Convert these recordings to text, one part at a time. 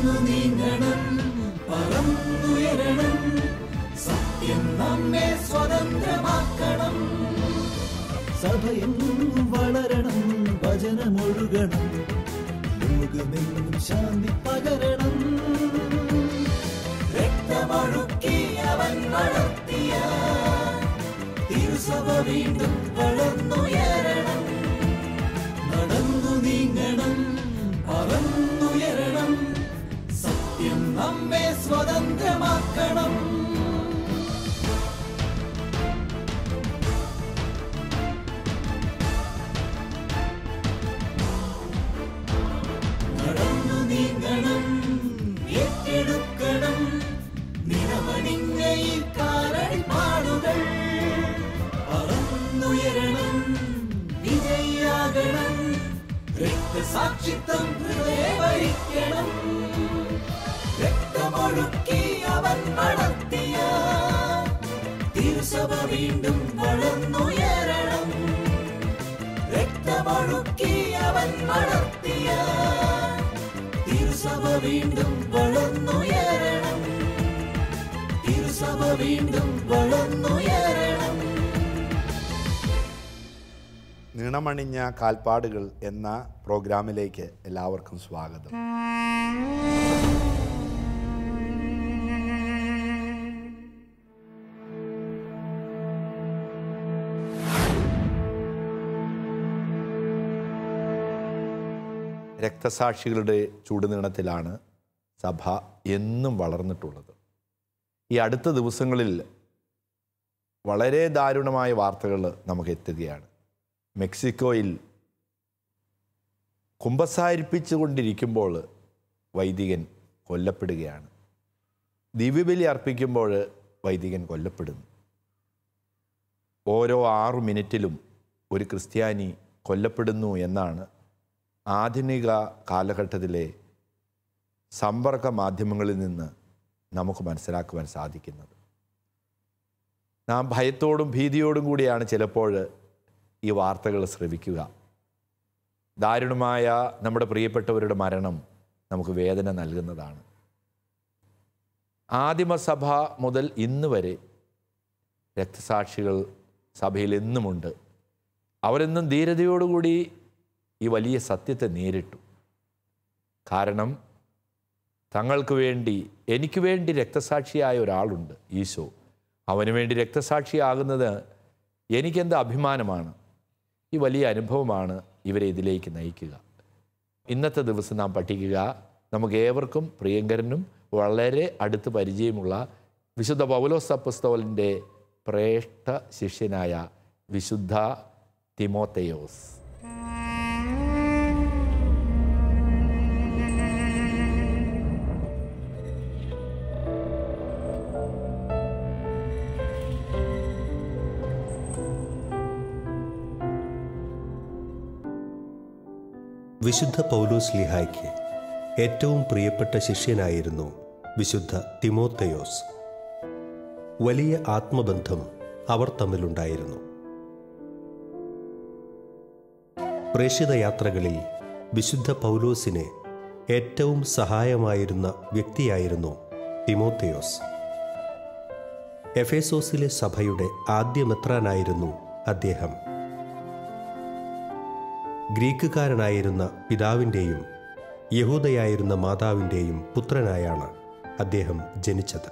നടന്നു നീങ്ങണം പറന്നുയരണം സത്യം നമ്മെ സ്വതന്ത്രമാക്കണം സഭയെന്നും വളരണം ഭജനമൊഴുകണം ലോകമെങ്ങും ശാന്തി പകരണം രക്തമൊഴുക്കി അവൻ വളർത്തിയ തിരുസഭ വീണ്ടും വളർന്നുയരണം നടന്നു നീങ്ങണം പറന്നുയരണം സത്യം നമ്മെ സ്വതന്ത്രമാക്കണം നടന്നു നീങ്ങണം ഏറ്റെടുക്കണം നിറമണിഞ്ഞ ഈ കാലടിപ്പാടുകൾ പറന്നുയരണം വിജയാകണം രക്തസാക്ഷിത്വം ഹൃദയവഹിക്കണം രക്തമൊഴുക്കി അവൻ വളർത്തിയ തിരുസഭ വീണ്ടും വളർന്നുയരണം രക്തമൊഴുക്കി അവൻ വളർത്തിയ തിരുസഭ വീണ്ടും വളർന്നുയരണം തിരുസഭ വീണ്ടും വളർന്നുയരണം നിണമണിഞ്ഞ കാൽപ്പാടുകൾ എന്ന പ്രോഗ്രാമിലേക്ക് എല്ലാവർക്കും സ്വാഗതം രക്തസാക്ഷികളുടെ ചൂടുനീളത്തിലാണ് സഭ എന്നും വളർന്നിട്ടുള്ളത് ഈ അടുത്ത ദിവസങ്ങളിൽ വളരെ ദാരുണമായ വാർത്തകൾ നമുക്ക് എത്തുകയാണ് മെക്സിക്കോയിൽ കുമ്പസാരിപ്പിച്ചുകൊണ്ടിരിക്കുമ്പോൾ വൈദികൻ കൊല്ലപ്പെടുകയാണ് ദിവ്യബലി അർപ്പിക്കുമ്പോൾ വൈദികൻ കൊല്ലപ്പെടുന്നു ഓരോ ആറു മിനിറ്റിലും ഒരു ക്രിസ്ത്യാനി കൊല്ലപ്പെടുന്നു എന്നാണ് ആധുനിക കാലഘട്ടത്തിലെ സമ്പർക്ക മാധ്യമങ്ങളിൽ നിന്ന് നമുക്ക് മനസ്സിലാക്കുവാൻ സാധിക്കുന്നത് നാം ഭയത്തോടും ഭീതിയോടും കൂടിയാണ് ചിലപ്പോൾ ഈ വാർത്തകൾ ശ്രവിക്കുക ദാരുണമായ നമ്മുടെ പ്രിയപ്പെട്ടവരുടെ മരണം നമുക്ക് വേദന നൽകുന്നതാണ് ആദിമസഭ മുതൽ ഇന്ന് വരെ രക്തസാക്ഷികൾ സഭയിൽ എന്നുമുണ്ട് അവരെന്നും ധീരതയോടുകൂടി ഈ വലിയ സത്യത്തെ നേരിട്ടു കാരണം തങ്ങൾക്ക് വേണ്ടി എനിക്ക് വേണ്ടി രക്തസാക്ഷിയായ ഒരാളുണ്ട് ഈശോ അവന് വേണ്ടി രക്തസാക്ഷിയാകുന്നത് എനിക്കെന്ത് അഭിമാനമാണ് ഈ വലിയ അനുഭവമാണ് ഇവരെ ഇതിലേക്ക് നയിക്കുക ഇന്നത്തെ ദിവസം നാം പഠിക്കുക നമുക്ക് ഏവർക്കും പ്രിയങ്കരനും വളരെ അടുത്ത് പരിചയമുള്ള വിശുദ്ധ പൗലോസ് അപ്പസ്തോലിൻ്റെ ശ്രേഷ്ഠ ശിഷ്യനായ വിശുദ്ധ തിമോത്തയോസ് വിശുദ്ധ പൗലോസ് ലിഹായ്ക്ക് ഏറ്റവും പ്രിയപ്പെട്ട ശിഷ്യനായിരുന്നു വിശുദ്ധ തിമോത്തയോസ് വലിയ ആത്മബന്ധം അവർ തമ്മിലുണ്ടായിരുന്നു പ്രേക്ഷിത യാത്രകളിൽ വിശുദ്ധ പൗലോസിന് ഏറ്റവും സഹായമായിരുന്ന വ്യക്തിയായിരുന്നു തിമോത്തയോസ് എഫേസോസിലെ സഭയുടെ ആദ്യ മെത്രാനായിരുന്നു അദ്ദേഹം ഗ്രീക്കുകാരനായിരുന്ന പിതാവിൻ്റെയും യഹൂദയായിരുന്ന മാതാവിൻ്റെയും പുത്രനായാണ് അദ്ദേഹം ജനിച്ചത്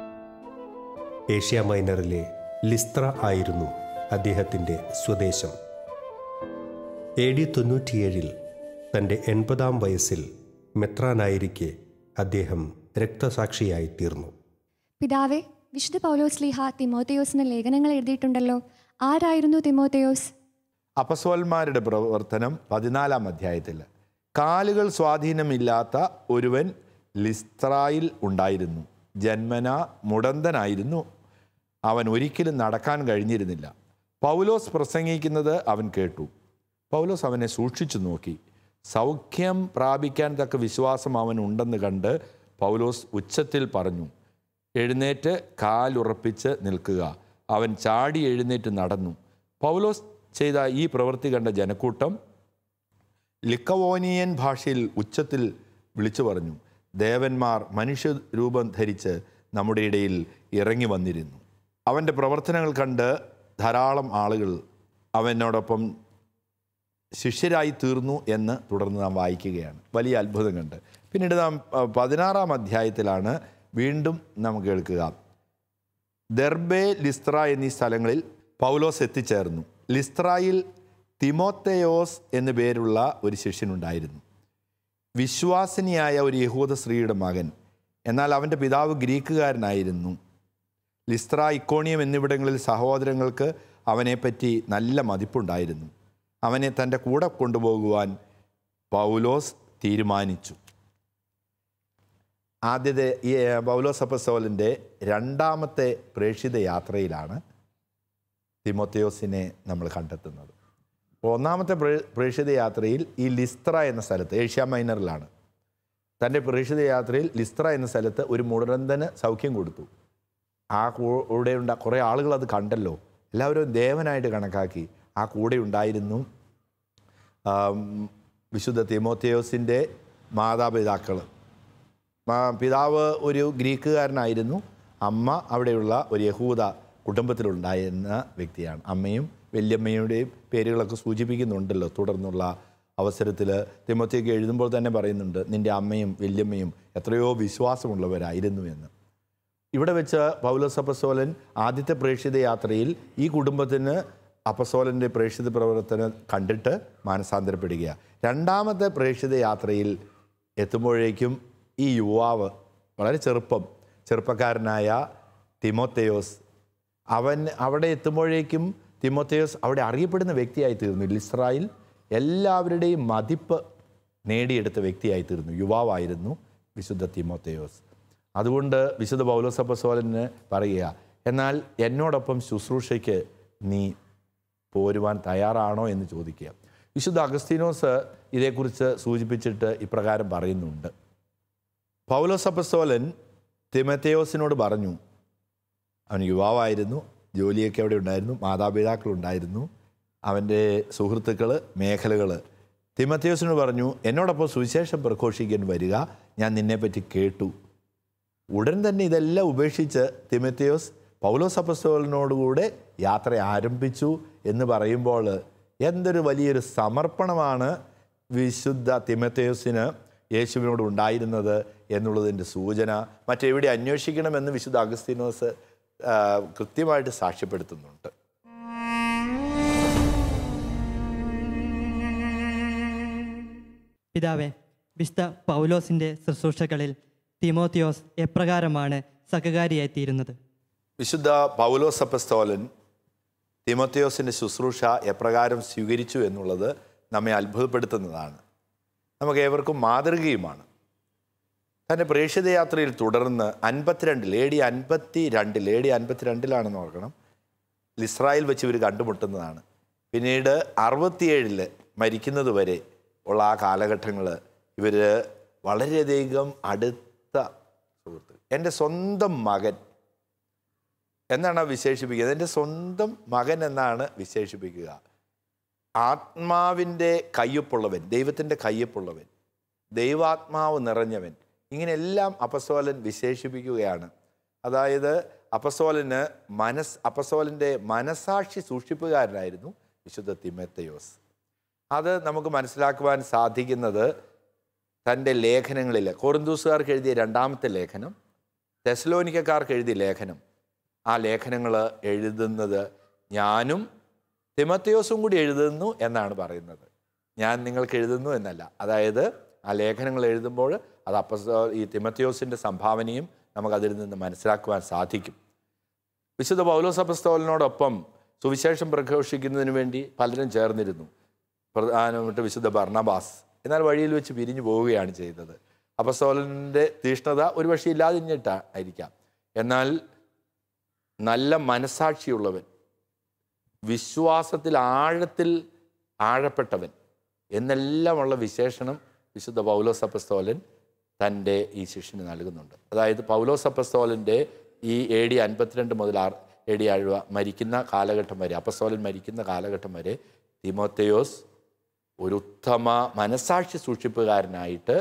ഏഷ്യ മൈനറിലെ ലിസ്ത്ര ആയിരുന്നു അദ്ദേഹത്തിൻ്റെ സ്വദേശം എ ഡി തൊണ്ണൂറ്റിയേഴിൽ തൻ്റെ എൺപതാം വയസ്സിൽ മെത്രാനായിരിക്കെ അദ്ദേഹം രക്തസാക്ഷിയായി തീർന്നു പിതാവെ വിശുദ്ധ പൗലോസ് ലീഹ തിമോത്തയോസിന് ലേഖനങ്ങൾ എഴുതിയിട്ടുണ്ടല്ലോ ആരായിരുന്നു തിമോത്തയോസ് അപസ്വന്മാരുടെ പ്രവർത്തനം പതിനാലാം അധ്യായത്തിൽ കാലുകൾ സ്വാധീനമില്ലാത്ത ഒരുവൻ ലിസ്ത്രായിൽ ഉണ്ടായിരുന്നു ജന്മന മുടന്തനായിരുന്നു അവൻ ഒരിക്കലും നടക്കാൻ കഴിഞ്ഞിരുന്നില്ല പൗലോസ് പ്രസംഗിക്കുന്നത് അവൻ കേട്ടു പൗലോസ് അവനെ സൂക്ഷിച്ചു നോക്കി സൗഖ്യം പ്രാപിക്കാൻ തക്ക വിശ്വാസം അവൻ ഉണ്ടെന്ന് കണ്ട് പൗലോസ് ഉച്ചത്തിൽ പറഞ്ഞു എഴുന്നേറ്റ് കാലുറപ്പിച്ച് നിൽക്കുക അവൻ ചാടി എഴുന്നേറ്റ് നടന്നു പൗലോസ് ചെയ്ത ഈ പ്രവൃത്തി കണ്ട ജനക്കൂട്ടം ലിക്കവോനിയൻ ഭാഷയിൽ ഉച്ചത്തിൽ വിളിച്ചു പറഞ്ഞു ദേവന്മാർ മനുഷ്യരൂപം ധരിച്ച് നമ്മുടെ ഇടയിൽ ഇറങ്ങി വന്നിരുന്നു അവൻ്റെ പ്രവർത്തനങ്ങൾ കണ്ട് ധാരാളം ആളുകൾ അവനോടൊപ്പം ശിഷ്യരായി തീർന്നു എന്ന് തുടർന്ന് നാം വായിക്കുകയാണ് വലിയ അത്ഭുതം കണ്ട് പിന്നീട് നാം ആ, പതിനാറാം അധ്യായത്തിലാണ് വീണ്ടും നാം കേൾക്കുക ദർബെ ലിസ്ത്ര എന്നീ സ്ഥലങ്ങളിൽ പൗലോസ് എത്തിച്ചേർന്നു ലിസ്ത്രയിൽ തിമോത്തയോസ് എന്നു പേരുള്ള ഒരു ശിഷ്യനുണ്ടായിരുന്നു വിശ്വാസിനിയായ ഒരു യഹൂദ സ്ത്രീയുടെ മകൻ എന്നാൽ അവൻ്റെ പിതാവ് ഗ്രീക്കുകാരനായിരുന്നു ലിസ്ത്ര ഇക്കോണിയം എന്നിവിടങ്ങളിൽ സഹോദരങ്ങൾക്ക് അവനെപ്പറ്റി നല്ല മതിപ്പുണ്ടായിരുന്നു അവനെ തൻ്റെ കൂടെ കൊണ്ടുപോകുവാൻ പൗലോസ് തീരുമാനിച്ചു ആദ്യത്തെ ഈ ഏ, പൗലോസ് അപ്പസ്തോലിൻ്റെ രണ്ടാമത്തെ പ്രേക്ഷിത യാത്രയിലാണ് തിമോത്തയോസിനെ നമ്മൾ കണ്ടെത്തുന്നത് അപ്പോൾ ഒന്നാമത്തെ പ്രേ- പ്രേക്ഷിത യാത്രയിൽ ഈ ലിസ്ത്ര എന്ന സ്ഥലത്ത് ഏഷ്യ മൈനറിലാണ് തൻ്റെ പ്രേക്ഷിത യാത്രയിൽ ലിസ്ത്ര എന്ന സ്ഥലത്ത് ഒരു മുടന്തന് സൗഖ്യം കൊടുത്തു ആ കൂടെ ഉണ്ട കുറേ ആളുകൾ അത് കണ്ടല്ലോ എല്ലാവരും ദേവനായിട്ട് കണക്കാക്കി ആ കൂടെ ഉണ്ടായിരുന്നു ആം, വിശുദ്ധ തിമോത്തേയോസിൻ്റെ മാതാപിതാക്കൾ മാ- പിതാവ് ഒരു ഗ്രീക്കുകാരനായിരുന്നു അമ്മ അവിടെയുള്ള ഒരു യഹൂദ കുടുംബത്തിലുണ്ടായിരുന്ന വ്യക്തിയാണ് അമ്മയും വല്യമ്മയുടെയും പേരുകളൊക്കെ സൂചിപ്പിക്കുന്നുണ്ടല്ലോ തുടർന്നുള്ള അവസരത്തിൽ തിമോത്തേക്ക് എഴുതുമ്പോൾ തന്നെ പറയുന്നുണ്ട് നിൻ്റെ അമ്മയും വല്യമ്മയും എത്രയോ വിശ്വാസമുള്ളവരായിരുന്നു എന്ന് ഇവിടെ വെച്ച് പൗലോസ് അപ്പസോലൻ ആദ്യത്തെ പ്രേക്ഷിത യാത്രയിൽ ഈ കുടുംബത്തിന് അപ്പസോലൻ്റെ പ്രേക്ഷിത പ്രവർത്തനം കണ്ടിട്ട് മാനസാന്തരപ്പെടുക രണ്ടാമത്തെ പ്രേക്ഷിത യാത്രയിൽ എത്തുമ്പോഴേക്കും ഈ യുവാവ് വളരെ ചെറുപ്പം ചെറുപ്പക്കാരനായ തിമോത്തേയോസ് അവൻ അവിടെ എത്തുമ്പോഴേക്കും തിമോത്തേയോസ് അവിടെ അറിയപ്പെടുന്ന വ്യക്തിയായി തീർന്നു ഇസ്രായേൽ എല്ലാവരുടെയും മതിപ്പ് നേടിയെടുത്ത വ്യക്തിയായി തീർന്നു യുവാവായിരുന്നു വിശുദ്ധ തിമോത്തേയോസ് അതുകൊണ്ട് വിശുദ്ധ പൗലോസപ്പസോലന് പറയുക എന്നാൽ എന്നോടൊപ്പം ശുശ്രൂഷയ്ക്ക് നീ പോരുവാൻ തയ്യാറാണോ എന്ന് ചോദിക്കുക വിശുദ്ധ അഗസ്തീനോസ് ഇതേക്കുറിച്ച് സൂചിപ്പിച്ചിട്ട് ഇപ്രകാരം പറയുന്നുണ്ട് പൗലോസപ്പസോലൻ തിമത്തേയോസിനോട് പറഞ്ഞു അവൻ യുവാവായിരുന്നു ജോലിയൊക്കെ അവിടെ ഉണ്ടായിരുന്നു മാതാപിതാക്കളുണ്ടായിരുന്നു അവൻ്റെ സുഹൃത്തുക്കൾ മേഖലകൾ തിമത്തേയോസിനോട് പറഞ്ഞു എന്നോടൊപ്പം സുവിശേഷം പ്രഘോഷിക്കാൻ വരിക ഞാൻ നിന്നെപ്പറ്റി കേട്ടു ഉടൻ തന്നെ ഇതെല്ലാം ഉപേക്ഷിച്ച് തിമത്തിയോസ് പൗലോസ് അപ്പസ്തോലിനോടുകൂടെ യാത്ര ആരംഭിച്ചു എന്ന് പറയുമ്പോൾ എന്തൊരു വലിയൊരു സമർപ്പണമാണ് വിശുദ്ധ തിമത്തേയോസിന് യേശുവിനോട് ഉണ്ടായിരുന്നത് എന്നുള്ളതിൻ്റെ സൂചന മറ്റെവിടെ അന്വേഷിക്കണമെന്ന് വിശുദ്ധ അഗസ്തീനോസ് ആ, കൃത്യമായിട്ട് സാക്ഷ്യപ്പെടുത്തുന്നുണ്ട് പിതാവേ വിശുദ്ധ പൗലോസിൻ്റെ ശുശ്രൂഷകളിൽ തിമോത്തിയോസ് എപ്രകാരമാണ് സഹകാരിയായിത്തീരുന്നത് വിശുദ്ധ പൗലോസ് അപ്പസ്തോലൻ തിമോത്തിയോസിൻ്റെ ശുശ്രൂഷ എപ്രകാരം സ്വീകരിച്ചു എന്നുള്ളത് നമ്മെ അത്ഭുതപ്പെടുത്തുന്നതാണ് നമുക്ക് ഏവർക്കും മാതൃകയുമാണ് തൻ്റെ പ്രേക്ഷിത യാത്രയിൽ തുടർന്ന് അൻപത്തിരണ്ടിൽ എ ഡി അൻപത്തി രണ്ടിൽ എ ഡി അൻപത്തിരണ്ടിലാണെന്ന് ഓർക്കണം ഇസ്രായേൽ വെച്ച് ഇവർ കണ്ടുമുട്ടുന്നതാണ് പിന്നീട് അറുപത്തിയേഴിൽ മരിക്കുന്നത് വരെ ഉള്ള ആ കാലഘട്ടങ്ങൾ ഇവർ വളരെയധികം അടുത്ത സുഹൃത്ത് എൻ്റെ സ്വന്തം മകൻ എന്നാണ് വിശേഷിപ്പിക്കുന്നത് എൻ്റെ സ്വന്തം മകൻ എന്നാണ് വിശേഷിപ്പിക്കുക ആത്മാവിൻ്റെ കയ്യൊപ്പുള്ളവൻ ദൈവത്തിൻ്റെ കയ്യൊപ്പുള്ളവൻ ദൈവാത്മാവ് നിറഞ്ഞവൻ ഇങ്ങനെയെല്ലാം അപ്പസ്തോലൻ വിശേഷിപ്പിക്കുകയാണ് അതായത് അപ്പസ്തോലന് മനസ് അപ്പസ്തോലൻ്റെ മനസാക്ഷി സൂക്ഷിപ്പുകാരനായിരുന്നു വിശുദ്ധ തിമത്തയോസ് അത് നമുക്ക് മനസ്സിലാക്കുവാൻ സാധിക്കുന്നത് തൻ്റെ ലേഖനങ്ങളിൽ കോറിന്തൂസുകാർക്ക് എഴുതിയ രണ്ടാമത്തെ ലേഖനം തെസലോനിക്കക്കാർക്ക് എഴുതിയ ലേഖനം ആ ലേഖനങ്ങൾ എഴുതുന്നത് ഞാനും തിമത്തയോസും കൂടി എഴുതുന്നു എന്നാണ് പറയുന്നത് ഞാൻ നിങ്ങൾക്ക് എഴുതുന്നു എന്നല്ല അതായത് ആ ലേഖനങ്ങൾ എഴുതുമ്പോൾ അത് അപ്പസ്തോ ഈ തിമത്തയോസിൻ്റെ സംഭാവനയും നമുക്കതിൽ നിന്ന് മനസ്സിലാക്കുവാൻ സാധിക്കും വിശുദ്ധ പൗലോസ് അപ്പസ്തോലിനോടൊപ്പം സുവിശേഷം പ്രഘോഷിക്കുന്നതിന് വേണ്ടി പലരും ചേർന്നിരുന്നു പ്രധാനമായിട്ട് വിശുദ്ധ ഭർണബാസ് എന്നാൽ വഴിയിൽ വെച്ച് പിരിഞ്ഞു പോവുകയാണ് ചെയ്തത് അപ്പസ്തോലൻ്റെ തീഷ്ണത ഒരുപക്ഷെ ഇല്ലാതിഞ്ഞിട്ടായിരിക്കാം എന്നാൽ നല്ല മനസാക്ഷിയുള്ളവൻ വിശ്വാസത്തിൽ ആഴത്തിൽ ആഴപ്പെട്ടവൻ എന്നെല്ലാമുള്ള വിശേഷണം വിശുദ്ധ പൗലോസ് അപ്പസ്തോലൻ തൻ്റെ ഈ ശിഷ്യന് നൽകുന്നുണ്ട് അതായത് പൗലോസ് അപ്പസ്തോലൻ്റെ ഈ എ ഡി അൻപത്തിരണ്ട് മുതൽ ആറ് എ ഡി ആഴ്വ മരിക്കുന്ന കാലഘട്ടം വരെ അപ്പസ്തോലൻ മരിക്കുന്ന കാലഘട്ടം വരെ തിമോത്തയോസ് ഒരു ഉത്തമ മനസാക്ഷി സൂക്ഷിപ്പുകാരനായിട്ട്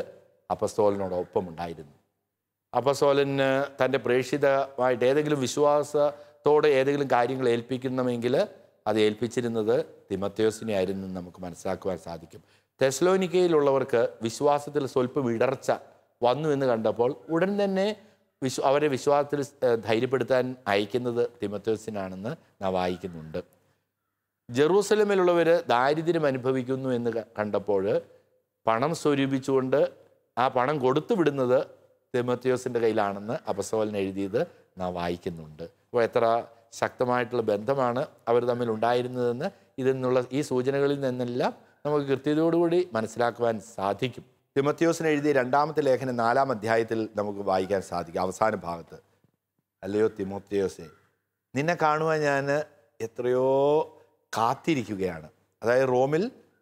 അപ്പസ്തോലനോടൊപ്പം ഉണ്ടായിരുന്നു അപ്പസ്തോലന് തൻ്റെ പ്രേക്ഷിതമായിട്ട് ഏതെങ്കിലും വിശ്വാസത്തോടെ ഏതെങ്കിലും കാര്യങ്ങൾ ഏൽപ്പിക്കണമെങ്കിൽ അത് ഏൽപ്പിച്ചിരുന്നത് തിമത്യോസിനെ ആയിരുന്നു എന്ന് നമുക്ക് മനസ്സിലാക്കുവാൻ സാധിക്കും തെസ്ലോനിക്കയിലുള്ളവർക്ക് വിശ്വാസത്തിൽ സ്വല്പം ഇടർച്ച വന്നു എന്ന് കണ്ടപ്പോൾ ഉടൻ തന്നെ വിശ്വ അവരെ വിശ്വാസത്തിൽ ഏഹ്, ധൈര്യപ്പെടുത്താൻ അയക്കുന്നത് തിമത്യോസിനാണെന്ന് നാം വായിക്കുന്നുണ്ട് ജെറൂസലമിലുള്ളവർ ദാരിദ്ര്യം അനുഭവിക്കുന്നു എന്ന് ക- കണ്ടപ്പോൾ പണം സ്വരൂപിച്ചുകൊണ്ട് ആ പണം കൊടുത്തു വിടുന്നത് തിമത്യോസിൻ്റെ കയ്യിലാണെന്ന് അപസോലൻ എഴുതിയത് നാം വായിക്കുന്നുണ്ട് അപ്പോൾ എത്ര ശക്തമായിട്ടുള്ള ബന്ധമാണ് അവർ തമ്മിൽ ഉണ്ടായിരുന്നതെന്ന് ഇതിൽ നിന്നുള്ള ഈ സൂചനകളിൽ നിന്നെല്ലാം നമുക്ക് കൃത്യതയോടുകൂടി മനസ്സിലാക്കുവാൻ സാധിക്കും തിമത്യോസിന് എഴുതിയ രണ്ടാമത്തെ ലേഖനം നാലാം അധ്യായത്തിൽ നമുക്ക് വായിക്കാൻ സാധിക്കും അവസാന ഭാഗത്ത് അല്ലയോ തിമോത്തിയോസെ നിന്നെ കാണുവാൻ ഞാൻ എത്രയോ കാത്തിരിക്കുകയാണ് അതായത് റോമിൽ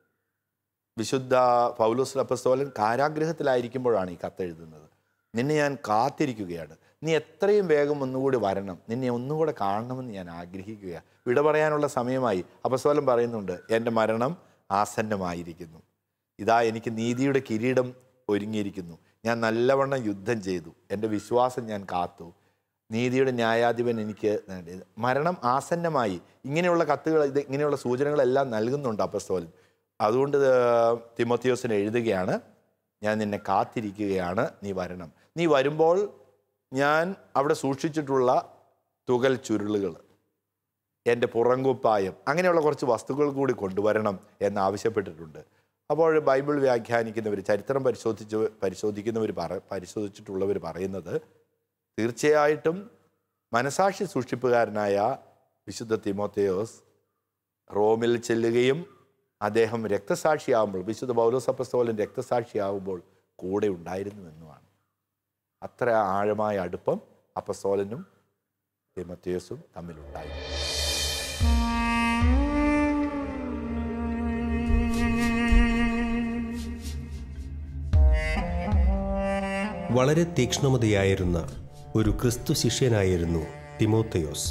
വിശുദ്ധ പൗലോസ് അപ്പസ്തോലൻ കാരാഗ്രഹത്തിലായിരിക്കുമ്പോഴാണ് ഈ കത്ത് എഴുതുന്നത് നിന്നെ ഞാൻ കാത്തിരിക്കുകയാണ് നീ എത്രയും വേഗം ഒന്നുകൂടി വരണം നിന്നെ ഒന്നുകൂടെ കാണണമെന്ന് ഞാൻ ആഗ്രഹിക്കുകയാണ് വിട പറയാനുള്ള സമയമായി അപ്പസ്തോലൻ പറയുന്നുണ്ട് എൻ്റെ മരണം ആസന്നമായിരിക്കുന്നു ഇതാ എനിക്ക് നീതിയുടെ കിരീടം ഒരുങ്ങിയിരിക്കുന്നു ഞാൻ നല്ലവണ്ണം യുദ്ധം ചെയ്തു എൻ്റെ വിശ്വാസം ഞാൻ കാത്തു നീതിയുടെ ന്യായാധിപൻ എനിക്ക് നേടി മരണം ആസന്നമായി ഇങ്ങനെയുള്ള കത്തുകൾ ഇത് ഇങ്ങനെയുള്ള സൂചനകളെല്ലാം നൽകുന്നുണ്ട് അപ്പസ്തോലൻ അതുകൊണ്ട് ഏർ, തിമോത്തിയോസിന് എഴുതുകയാണ് ഞാൻ നിന്നെ കാത്തിരിക്കുകയാണ് നീ വരണം നീ വരുമ്പോൾ ഞാൻ അവിടെ സൂക്ഷിച്ചിട്ടുള്ള തുകൽ ചുരുളുകൾ എൻ്റെ പുറങ്കുപ്പായം അങ്ങനെയുള്ള കുറച്ച് വസ്തുക്കൾ കൂടി കൊണ്ടുവരണം എന്ന് ആവശ്യപ്പെട്ടിട്ടുണ്ട് അപ്പോൾ ബൈബിൾ വ്യാഖ്യാനിക്കുന്നവർ ചരിത്രം പരിശോധിച്ച് പരിശോധിക്കുന്നവർ പറ പരിശോധിച്ചിട്ടുള്ളവർ പറയുന്നത് തീർച്ചയായിട്ടും മനസാക്ഷി സൂക്ഷിപ്പുകാരനായ വിശുദ്ധ തിമോത്തേയോസ് റോമിൽ ചെല്ലുകയും അദ്ദേഹം രക്തസാക്ഷിയാവുമ്പോൾ വിശുദ്ധ പൗലോസപ്പസ്തോലൻ രക്തസാക്ഷിയാവുമ്പോൾ കൂടെ ഉണ്ടായിരുന്നുവെന്നുമാണ് അത്ര ആഴമായ അടുപ്പം അപ്പസ്തോലനും തിമത്തേസും തമ്മിലുണ്ടായിരുന്നു വളരെ തീക്ഷ്ണമതിയായിരുന്ന ഒരു ക്രിസ്തു ശിഷ്യനായിരുന്നു തിമോത്തയോസ്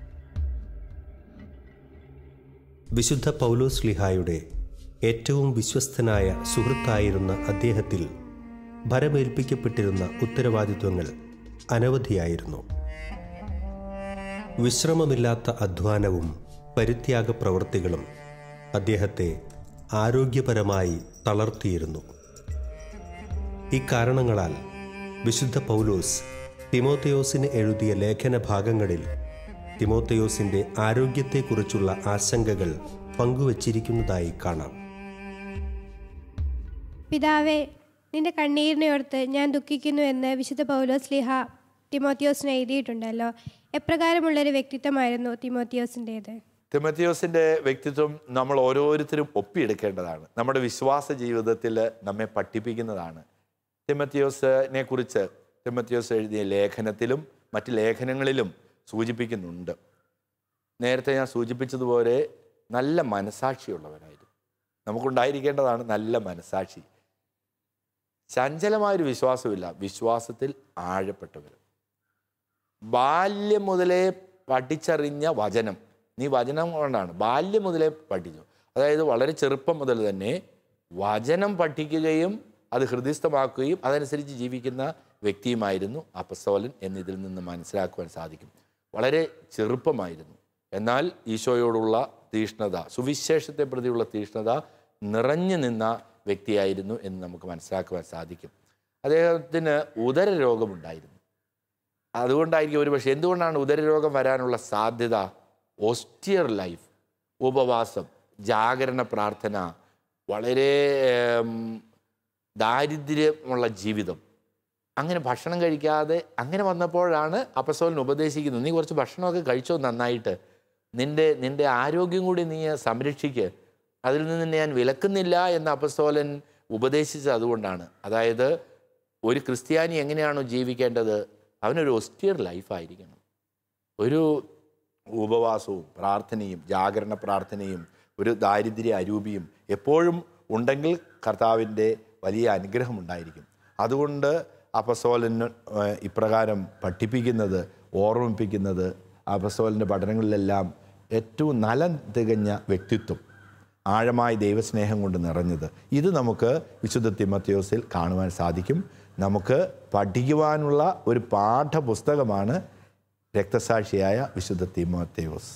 വിശുദ്ധ പൗലോസ് ലിഹായുടെ ഏറ്റവും വിശ്വസ്തനായ സുഹൃത്തായിരുന്ന അദ്ദേഹത്തിൽ ഭരമേൽപ്പിക്കപ്പെട്ടിരുന്ന ഉത്തരവാദിത്വങ്ങൾ അനവധിയായിരുന്നു വിശ്രമമില്ലാത്ത അധ്വാനവും പരിത്യാഗ പ്രവൃത്തികളും അദ്ദേഹത്തെ ആരോഗ്യപരമായി തളർത്തിയിരുന്നു ഇക്കാരണങ്ങളാൽ വിശുദ്ധ പൗലോസ് തിമോത്തയോസിന് എഴുതിയ ലേഖന ഭാഗങ്ങളിൽ തിമോത്തയോസിന്റെ ആരോഗ്യത്തെക്കുറിച്ചുള്ള ആശങ്കകൾ പങ്കുവച്ചിരിക്കുന്നതായി കാണാം പിതാവേ നിന്റെ കണ്ണീരിനെ ഓർത്ത് ഞാൻ ദുഃഖിക്കുന്നു എന്ന് വിശുദ്ധ പൗലോസ് ലിഹ തിമോത്തിയോസിന് എഴുതിയിട്ടുണ്ടല്ലോ എപ്രകാരമുള്ളൊരു വ്യക്തിത്വമായിരുന്നു തിമോത്തിയോസിൻ്റേത് തിമത്തിയോസിന്റെ വ്യക്തിത്വം നമ്മൾ ഓരോരുത്തരും ഒപ്പിയെടുക്കേണ്ടതാണ് നമ്മുടെ വിശ്വാസ ജീവിതത്തിൽ നമ്മെ പഠിപ്പിക്കുന്നതാണ് തിമത്തിയോസിനെ കുറിച്ച് തിമത്തിയോസ് എഴുതിയ ലേഖനത്തിലും മറ്റ് ലേഖനങ്ങളിലും സൂചിപ്പിക്കുന്നുണ്ട് നേരത്തെ ഞാൻ സൂചിപ്പിച്ചതുപോലെ നല്ല മനസാക്ഷിയുള്ളവരായിരുന്നു നമുക്കുണ്ടായിരിക്കേണ്ടതാണ് നല്ല മനസാക്ഷി ചഞ്ചലമായൊരു വിശ്വാസമില്ല വിശ്വാസത്തിൽ ആഴപ്പെട്ടവർ ബാല്യം മുതലേ പഠിച്ചറിഞ്ഞ വചനം നീ വചനം കൊണ്ടാണ് ബാല്യം മുതലേ പഠിച്ചു അതായത് വളരെ ചെറുപ്പം മുതൽ തന്നെ വചനം പഠിക്കുകയും അത് ഹൃദയസ്ഥമാക്കുകയും അതനുസരിച്ച് ജീവിക്കുന്ന വ്യക്തിയുമായിരുന്നു അപ്പസ്തോലൻ എന്നിതിൽ നിന്ന് മനസ്സിലാക്കുവാൻ സാധിക്കും വളരെ ചെറുപ്പമായിരുന്നു എന്നാൽ ഈശോയോടുള്ള തീഷ്ണത സുവിശേഷത്തെ പ്രതിയുള്ള തീഷ്ണത നിറഞ്ഞു നിന്ന വ്യക്തിയായിരുന്നു എന്ന് നമുക്ക് മനസ്സിലാക്കുവാൻ സാധിക്കും അദ്ദേഹത്തിന് ഉദര രോഗമുണ്ടായിരുന്നു അതുകൊണ്ടായിരിക്കും ഒരു പക്ഷേ എന്തുകൊണ്ടാണ് ഉദരരോഗം വരാനുള്ള സാധ്യത ഓസ്റ്റിയർ ലൈഫ് ഉപവാസം ജാഗരണ പ്രാർത്ഥന വളരെ ഉം, ദാരിദ്ര്യമുള്ള ജീവിതം അങ്ങനെ ഭക്ഷണം കഴിക്കാതെ അങ്ങനെ വന്നപ്പോഴാണ് അപ്പസോലിന് ഉപദേശിക്കുന്നത് നീ കുറച്ച് ഭക്ഷണമൊക്കെ കഴിച്ചോ നന്നായിട്ട് നിന്റെ നിന്റെ ആരോഗ്യം കൂടി നീ സംരക്ഷിക്ക് അതിൽ നിന്ന് നിന്നെ ഞാൻ വിലക്കുന്നില്ല എന്ന് അപ്പസ്തോലൻ ഉപദേശിച്ചത് അതുകൊണ്ടാണ് അതായത് ഒരു ക്രിസ്ത്യാനി എങ്ങനെയാണോ ജീവിക്കേണ്ടത് അവനൊരു ഒസ്റ്റിയർ ലൈഫായിരിക്കണം ഒരു ഉപവാസവും പ്രാർത്ഥനയും ജാഗരണ പ്രാർത്ഥനയും ഒരു ദാരിദ്ര്യ അരൂപിയും എപ്പോഴും ഉണ്ടെങ്കിൽ കർത്താവിൻ്റെ വലിയ അനുഗ്രഹം ഉണ്ടായിരിക്കും അതുകൊണ്ട് അപസോലന് ഏഹ്, ഇപ്രകാരം പഠിപ്പിക്കുന്നത് ഓർമ്മിപ്പിക്കുന്നത് അപസോലിൻ്റെ പഠനങ്ങളിലെല്ലാം ഏറ്റവും നലം തികഞ്ഞ വ്യക്തിത്വം ആഴമായ ദൈവസ്നേഹം കൊണ്ട് നിറഞ്ഞത് ഇത് നമുക്ക് വിശുദ്ധ തിമത്യോസിൽ കാണുവാൻ സാധിക്കും നമുക്ക് പഠിക്കുവാനുള്ള ഒരു പാഠപുസ്തകമാണ് രക്തസാക്ഷിയായ വിശുദ്ധ തിമോത്തേയോസ്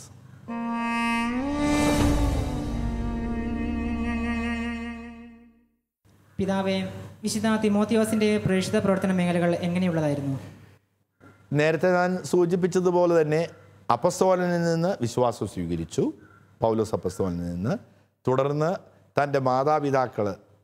പിതാവെ വിശുദ്ധ തിമോത്തിയോസിന്റെ പ്രേക്ഷിത പ്രവർത്തന മേഖലകൾ എങ്ങനെയുള്ളതായിരുന്നു നേരത്തെ ഞാൻ സൂചിപ്പിച്ചതുപോലെ തന്നെ അപ്പസ്തോലനിൽ നിന്ന് വിശ്വാസം സ്വീകരിച്ചു പൗലോസ് അപ്പസ്തോലനിൽ നിന്ന് തുടർന്ന് തൻ്റെ മാതാപിതാക്കൾ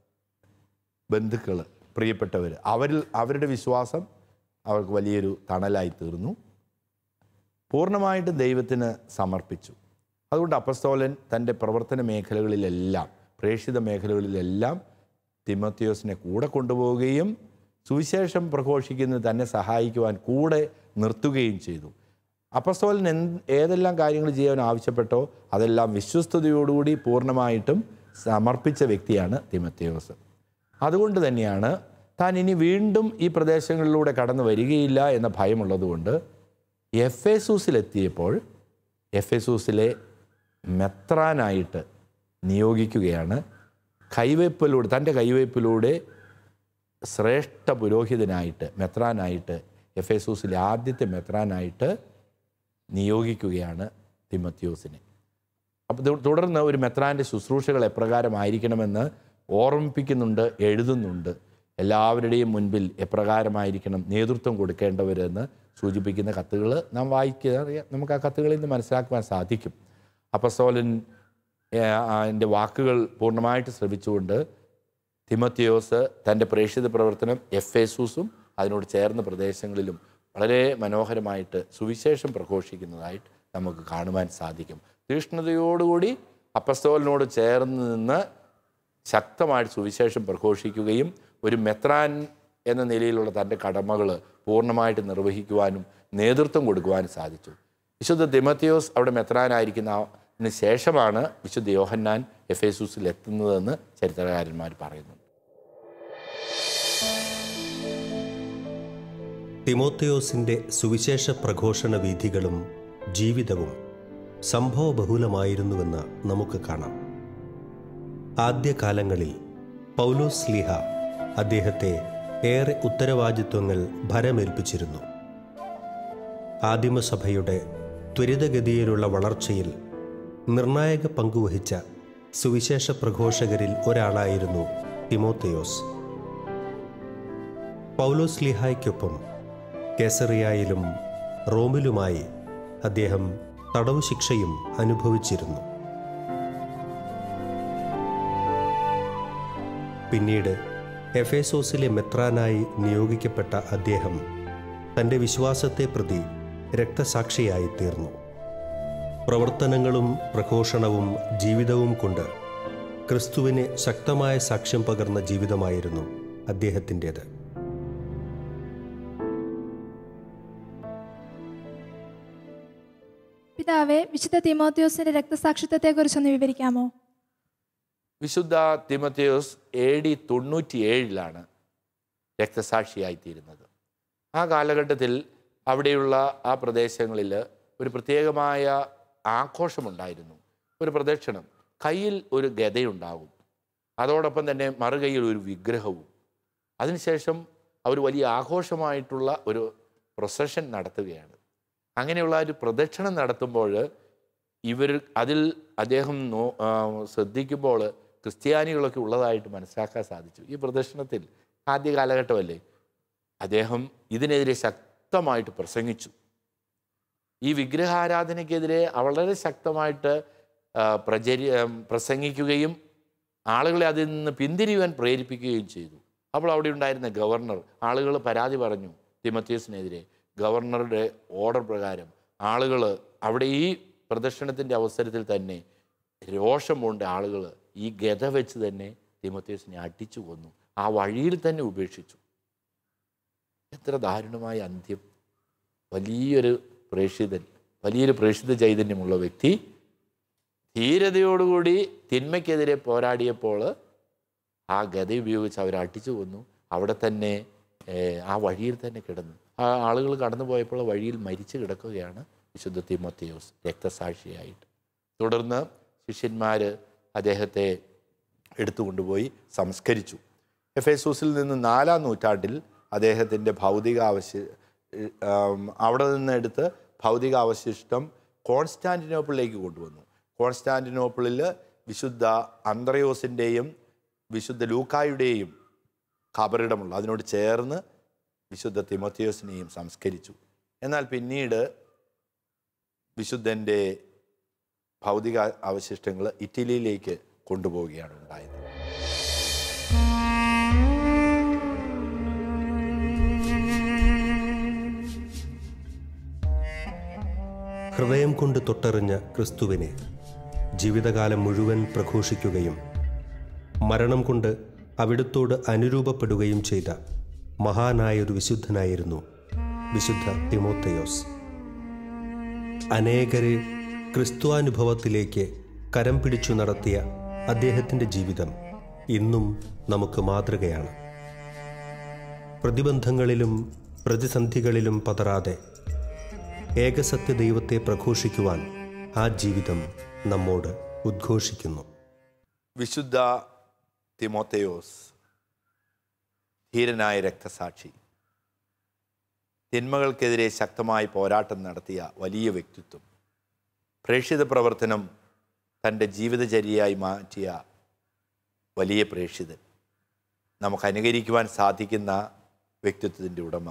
ബന്ധുക്കൾ പ്രിയപ്പെട്ടവർ അവരിൽ അവരുടെ വിശ്വാസം അവർക്ക് വലിയൊരു തണലായി തീർന്നു പൂർണ്ണമായിട്ടും ദൈവത്തിന് സമർപ്പിച്ചു അതുകൊണ്ട് അപ്പസ്തോലൻ തൻ്റെ പ്രവർത്തന മേഖലകളിലെല്ലാം പ്രേക്ഷിത മേഖലകളിലെല്ലാം തിമത്തിയോസിനെ കൂടെ കൊണ്ടുപോവുകയും സുവിശേഷം പ്രഘോഷിക്കുന്നതിന് തന്നെ സഹായിക്കുവാൻ കൂടെ നിർത്തുകയും ചെയ്തു അപ്പസ്തോലൻ എന്ത് ഏതെല്ലാം കാര്യങ്ങൾ ചെയ്യാൻ ആവശ്യപ്പെട്ടോ അതെല്ലാം വിശ്വസ്തയോടുകൂടി പൂർണ്ണമായിട്ടും സമർപ്പിച്ച വ്യക്തിയാണ് തിമത്തിയോസ് അതുകൊണ്ട് തന്നെയാണ് താൻ ഇനി വീണ്ടും ഈ പ്രദേശങ്ങളിലൂടെ കടന്നു വരികയില്ല എന്ന ഭയമുള്ളതുകൊണ്ട് എഫ് എസൂസിലെത്തിയപ്പോൾ എഫ് എസൂസിലെ മെത്രാനായിട്ട് നിയോഗിക്കുകയാണ് കൈവയ്പിലൂടെ തൻ്റെ കൈവയ്പിലൂടെ ശ്രേഷ്ഠ പുരോഹിതനായിട്ട് മെത്രാനായിട്ട് എഫ് എസൂസിലെ ആദ്യത്തെ മെത്രാനായിട്ട് നിയോഗിക്കുകയാണ് തിമത്യോസിനെ അപ്പോൾ തു- തുടർന്ന് ഒരു മെത്രാൻ്റെ ശുശ്രൂഷകൾ എപ്രകാരമായിരിക്കണമെന്ന് ഓർമ്മിപ്പിക്കുന്നുണ്ട് എഴുതുന്നുണ്ട് എല്ലാവരുടെയും മുൻപിൽ എപ്രകാരമായിരിക്കണം നേതൃത്വം കൊടുക്കേണ്ടവരെന്ന് സൂചിപ്പിക്കുന്ന കത്തുകൾ നാം വായിക്കുക അറിയാം നമുക്ക് ആ കത്തുകളിൽ നിന്ന് മനസ്സിലാക്കുവാൻ സാധിക്കും അപ്പസ്തോലൻ എൻ്റെ വാക്കുകൾ പൂർണ്ണമായിട്ട് ശ്രമിച്ചുകൊണ്ട് തിമത്തിയോസ് തൻ്റെ പ്രേക്ഷിത പ്രവർത്തനം എഫ് എസൂസും അതിനോട് ചേർന്ന പ്രദേശങ്ങളിലും വളരെ മനോഹരമായിട്ട് സുവിശേഷം പ്രഘോഷിക്കുന്നതായിട്ട് നമുക്ക് കാണുവാൻ സാധിക്കും തീഷ്ണതയോടുകൂടി അപ്പസ്തോലിനോട് ചേർന്ന് നിന്ന് ശക്തമായിട്ട് സുവിശേഷം പ്രഘോഷിക്കുകയും ഒരു മെത്രാൻ എന്ന നിലയിലുള്ള തൻ്റെ കടമകൾ പൂർണ്ണമായിട്ട് നിർവഹിക്കുവാനും നേതൃത്വം കൊടുക്കുവാനും സാധിച്ചു വിശുദ്ധ തിമത്തിയോസ് അവിടെ മെത്രാനായിരിക്കുന്നതിന് ശേഷമാണ് വിശുദ്ധ യോഹന്നാൻ എഫേസൂസിൽ എത്തുന്നതെന്ന് ചരിത്രകാരന്മാർ പറയുന്നു തിമോത്തയോസിൻ്റെ സുവിശേഷ പ്രഘോഷണ വീഥികളും ജീവിതവും സംഭവബഹുലമായിരുന്നുവെന്ന് നമുക്ക് കാണാം ആദ്യകാലങ്ങളിൽ പൗലോസ് സ്ലീഹ അദ്ദേഹത്തെ ഏറെ ഉത്തരവാദിത്വങ്ങൾ ഭരമേൽപ്പിച്ചിരുന്നു ആദിമസഭയുടെ ത്വരിതഗതിയിലുള്ള വളർച്ചയിൽ നിർണായക പങ്കുവഹിച്ച സുവിശേഷ പ്രഘോഷകരിൽ ഒരാളായിരുന്നു തിമോത്തയോസ് പൗലോസ് ലിഹായ്ക്കൊപ്പം കേസറിയായിലും റോമിലുമായി അദ്ദേഹം തടവു ശിക്ഷയും അനുഭവിച്ചിരുന്നു പിന്നീട് എഫേസോസിലെ മെത്രാനായി നിയോഗിക്കപ്പെട്ട അദ്ദേഹം തൻ്റെ വിശ്വാസത്തെ പ്രതി രക്തസാക്ഷിയായി തീർന്നു പ്രവർത്തനങ്ങളും പ്രഘോഷണവും ജീവിതവും കൊണ്ട് ക്രിസ്തുവിന് ശക്തമായ സാക്ഷ്യം പകർന്ന ജീവിതമായിരുന്നു അദ്ദേഹത്തിൻ്റേത് പിതാവെ വിശുദ്ധ തിമോത്യോസിന്റെ രക്തസാക്ഷിത്വത്തെക്കുറിച്ചൊന്ന് വിവരിക്കാമോ വിശുദ്ധ തിമത്തിയോസ് എ ഡി തൊണ്ണൂറ്റി ഏഴിലാണ് രക്തസാക്ഷിയായിത്തീരുന്നത് ആ കാലഘട്ടത്തിൽ അവിടെയുള്ള ആ പ്രദേശങ്ങളിൽ ഒരു പ്രത്യേകമായ ആഘോഷമുണ്ടായിരുന്നു ഒരു പ്രദക്ഷിണം കയ്യിൽ ഒരു ഗതയുണ്ടാകും അതോടൊപ്പം തന്നെ മറുകൈയിൽ ഒരു വിഗ്രഹവും അതിനുശേഷം അവർ വലിയ ആഘോഷമായിട്ടുള്ള ഒരു പ്രൊസഷൻ നടത്തുകയാണ് അങ്ങനെയുള്ള ഒരു പ്രദക്ഷിണം നടത്തുമ്പോൾ ഇവർ അതിൽ അദ്ദേഹം നോ ആ, ശ്രദ്ധിക്കുമ്പോൾ ക്രിസ്ത്യാനികളൊക്കെ ഉള്ളതായിട്ട് മനസ്സിലാക്കാൻ സാധിച്ചു ഈ പ്രദർശനത്തിൽ ആദ്യ കാലഘട്ടമല്ലേ അദ്ദേഹം ഇതിനെതിരെ ശക്തമായിട്ട് പ്രസംഗിച്ചു ഈ വിഗ്രഹാരാധനയ്ക്കെതിരെ വളരെ ശക്തമായിട്ട് ആ, പ്രചരി ആ, പ്രസംഗിക്കുകയും ആളുകളെ അതിൽ നിന്ന് പിന്തിരിയുവാൻ പ്രേരിപ്പിക്കുകയും ചെയ്തു അപ്പോൾ അവിടെ ഉണ്ടായിരുന്ന ഗവർണർ ആളുകൾ പരാതി പറഞ്ഞു തിമത്യോസിനെതിരെ ഗവർണറുടെ ഓർഡർ പ്രകാരം ആളുകൾ അവിടെ ഈ പ്രദർശനത്തിൻ്റെ അവസരത്തിൽ തന്നെ രോഷം കൊണ്ട് ആളുകൾ ഈ ഗത വെച്ച് തന്നെ തിമത്യോസിനെ അടിച്ചു കൊന്നു ആ വഴിയിൽ തന്നെ ഉപേക്ഷിച്ചു എത്ര ദാരുണമായ അന്ത്യം വലിയൊരു പ്രേക്ഷിതൻ വലിയൊരു പ്രേക്ഷിത ചൈതന്യമുള്ള വ്യക്തി ധീരതയോടുകൂടി തിന്മയ്ക്കെതിരെ പോരാടിയപ്പോൾ ആ ഗത ഉപയോഗിച്ച് അവർ അടിച്ചു കൊന്നു അവിടെ തന്നെ ഏഹ്, ആ വഴിയിൽ തന്നെ കിടന്നു ആ ആളുകൾ കടന്നു പോയപ്പോൾ വഴിയിൽ മരിച്ചു കിടക്കുകയാണ് വിശുദ്ധ തിമോത്തിയോസ് രക്തസാക്ഷിയായിട്ട് തുടർന്ന് ശിഷ്യന്മാർ അദ്ദേഹത്തെ എടുത്തുകൊണ്ടുപോയി സംസ്കരിച്ചു എഫേസൂസിൽ നിന്ന് നാലാം നൂറ്റാണ്ടിൽ അദ്ദേഹത്തിൻ്റെ ഭൗതികാവശി ആം, അവിടെ നിന്ന് എടുത്ത് ഭൗതികാവശിഷ്ടം കോൺസ്റ്റാന്റിനോപ്പിളിലേക്ക് കൊണ്ടുവന്നു കോൺസ്റ്റാന്റിനോപ്പിളിൽ വിശുദ്ധ അന്ത്രയോസിൻ്റെയും വിശുദ്ധ ലൂക്കായുടെയും ഖബറിടമുള്ള അതിനോട് ചേർന്ന് വിശുദ്ധ തിമോത്തിയോസിനെയും സംസ്കരിച്ചു എന്നാൽ പിന്നീട് വിശുദ്ധൻ്റെ ഭൗതിക അവശിഷ്ടങ്ങൾ ഇറ്റലിയിലേക്ക് കൊണ്ടുപോവുകയാണ് ഉണ്ടായത് ഹൃദയം കൊണ്ട് തൊട്ടറിഞ്ഞ ക്രിസ്തുവിനെ ജീവിതകാലം മുഴുവൻ പ്രഘോഷിക്കുകയും മരണം കൊണ്ട് അവിടുത്തോട് അനുരൂപപ്പെടുകയും ചെയ്ത മഹാനായൊരു വിശുദ്ധനായിരുന്നു വിശുദ്ധ തിമോത്തയോസ് അനേകരെ ക്രിസ്തുവാനുഭവത്തിലേക്ക് കരം പിടിച്ചു നടത്തിയ അദ്ദേഹത്തിൻ്റെ ജീവിതം ഇന്നും നമുക്ക് മാതൃകയാണ് പ്രതിബന്ധങ്ങളിലും പ്രതിസന്ധികളിലും പതറാതെ ഏകസത്യ ദൈവത്തെ പ്രഘോഷിക്കുവാൻ ആ ജീവിതം നമ്മോട് ഉദ്ഘോഷിക്കുന്നു വിശുദ്ധ തിമോത്തയോസ് ധീരനായ രക്തസാക്ഷി തിന്മകൾക്കെതിരെ ശക്തമായി പോരാട്ടം നടത്തിയ വലിയ വ്യക്തിത്വം പ്രേക്ഷിത പ്രവർത്തനം തൻ്റെ ജീവിതചര്യയായി മാറ്റിയ വലിയ പ്രേക്ഷിതൻ നമുക്ക് അനുകരിക്കുവാൻ സാധിക്കുന്ന വ്യക്തിത്വത്തിൻ്റെ ഉടമ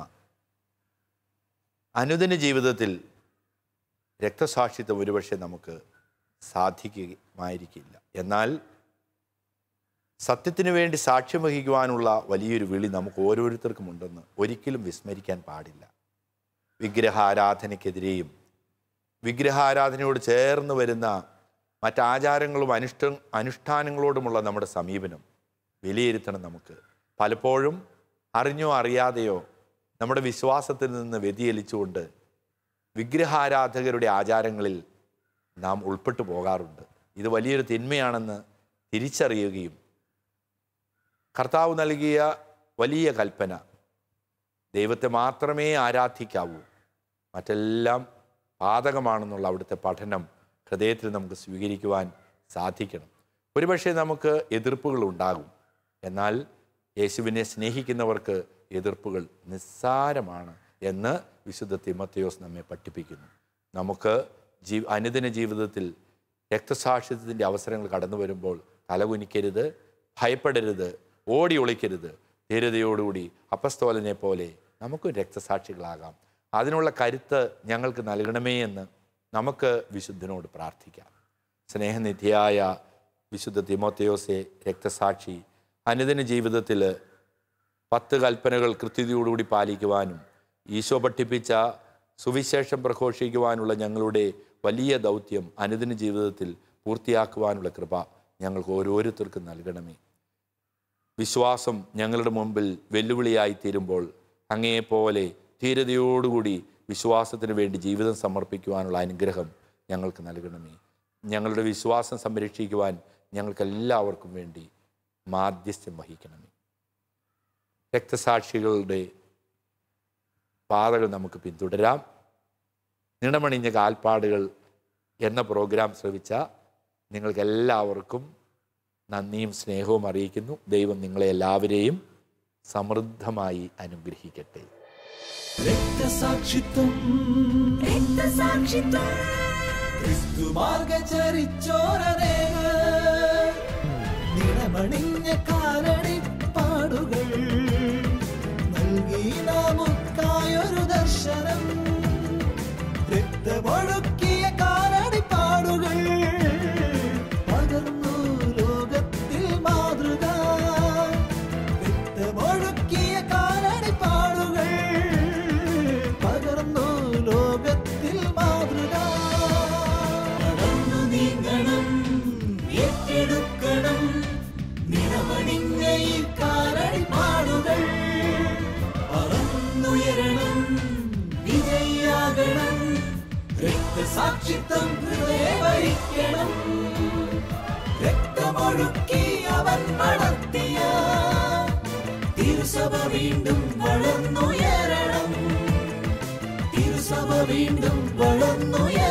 അനുദിന ജീവിതത്തിൽ രക്തസാക്ഷിത്വം ഒരുപക്ഷെ നമുക്ക് സാധിക്കുമായിരിക്കില്ല എന്നാൽ സത്യത്തിനു വേണ്ടി സാക്ഷ്യം വഹിക്കുവാനുള്ള വലിയൊരു വിളി നമുക്ക് ഓരോരുത്തർക്കും ഉണ്ടെന്ന് ഒരിക്കലും വിസ്മരിക്കാൻ പാടില്ല വിഗ്രഹാരാധനയ്ക്കെതിരെയും വിഗ്രഹാരാധനയോട് ചേർന്ന് വരുന്ന മറ്റാചാരങ്ങളും അനുഷ്ഠ അനുഷ്ഠാനങ്ങളോടുമുള്ള നമ്മുടെ സമീപനം വിലയിരുത്തണം നമുക്ക് പലപ്പോഴും അറിഞ്ഞോ അറിയാതെയോ നമ്മുടെ വിശ്വാസത്തിൽ നിന്ന് വ്യതിചലിച്ചുകൊണ്ട് വിഗ്രഹാരാധകരുടെ ആചാരങ്ങളിൽ നാം ഉൾപ്പെട്ടു പോകാറുണ്ട് ഇത് വലിയൊരു തിന്മയാണെന്ന് തിരിച്ചറിയുകയും കർത്താവ് നൽകിയ വലിയ കൽപ്പന ദൈവത്തെ മാത്രമേ ആരാധിക്കാവൂ മറ്റെല്ലാം പാതകമാണെന്നുള്ള അവിടുത്തെ പഠനം ഹൃദയത്തിൽ നമുക്ക് സ്വീകരിക്കുവാൻ സാധിക്കണം ഒരുപക്ഷെ നമുക്ക് എതിർപ്പുകൾ ഉണ്ടാകും എന്നാൽ യേശുവിനെ സ്നേഹിക്കുന്നവർക്ക് എതിർപ്പുകൾ നിസ്സാരമാണ് എന്ന് വിശുദ്ധ തിമത്തയോസ് നമ്മെ പഠിപ്പിക്കുന്നു നമുക്ക് ജീ അനുദിന ജീവിതത്തിൽ രക്തസാക്ഷിത്വത്തിൻ്റെ അവസരങ്ങൾ കടന്നു വരുമ്പോൾ തലകുനിക്കരുത് ഭയപ്പെടരുത് ഓടി ഒളിക്കരുത് ധീരതയോടുകൂടി അപ്പസ്തോലനെ പോലെ നമുക്കും രക്തസാക്ഷികളാകാം അതിനുള്ള കരുത്ത് ഞങ്ങൾക്ക് നൽകണമേ എന്ന് നമുക്ക് വിശുദ്ധനോട് പ്രാർത്ഥിക്കാം സ്നേഹനിധിയായ വിശുദ്ധ തിമോത്തയോസെ രക്തസാക്ഷി അനുദിന ജീവിതത്തിൽ പത്ത് കൽപ്പനകൾ കൃത്യതയോടുകൂടി പാലിക്കുവാനും ഈശോ പഠിപ്പിച്ച സുവിശേഷം പ്രഘോഷിക്കുവാനുള്ള ഞങ്ങളുടെ വലിയ ദൗത്യം അനുദിന ജീവിതത്തിൽ പൂർത്തിയാക്കുവാനുള്ള കൃപ ഞങ്ങൾക്ക് ഓരോരുത്തർക്കും നൽകണമേ വിശ്വാസം ഞങ്ങളുടെ മുമ്പിൽ വെല്ലുവിളിയായി തീരുമ്പോൾ അങ്ങയെപ്പോലെ ധീരതയോടുകൂടി വിശ്വാസത്തിന് വേണ്ടി ജീവിതം സമർപ്പിക്കുവാനുള്ള അനുഗ്രഹം ഞങ്ങൾക്ക് നൽകണമേ ഞങ്ങളുടെ വിശ്വാസം സംരക്ഷിക്കുവാൻ ഞങ്ങൾക്ക് എല്ലാവർക്കും വേണ്ടി മാധ്യസ്ഥ്യം വഹിക്കണമേ രക്തസാക്ഷികളുടെ പാതകൾ നമുക്ക് പിന്തുടരാം നിണമണിഞ്ഞ കാൽപ്പാടുകൾ എന്ന പ്രോഗ്രാം ശ്രവിച്ച നിങ്ങൾക്ക് എല്ലാവർക്കും നന്ദിയും സ്നേഹവും അറിയിക്കുന്നു ദൈവം നിങ്ങളെ എല്ലാവരെയും സമൃദ്ധമായി അനുഗ്രഹിക്കട്ടെ രക്തസാക്ഷിത്വം രക്തസാക്ഷിത്വം ക്രിസ്തു മാർഗചരിച്ചോരനേക നിണമണിഞ്ഞ കാലടി പാടുകൾ നൽകി നമുക്കായൊരു ദർശനം രക്തമൊഴുക്കിയ കാലടി പാടുകൾ പകർന്നു ലോകത്തിൽ മാതൃക രക്തമൊഴുക്കിയ കാലടി പാടുകൾ പകർന്നു ലോകത്തിൽ മാതൃക നടന്നു നീങ്ങണം ഏറ്റെടുക്കണം നിറമണിഞ്ഞ ഈ കാലടി പാടുകൾ പറന്നുയരണം വിജയാകണം രക്തസാക്ഷിത്വം ഹൃദയവരിക്കണം രക്തമൊഴുക്കി അവൻ വളർത്തിയ തിരുസഭ വീണ്ടും വളർന്നുയരണം തിരുസഭ വീണ്ടും വളർന്നുയരണം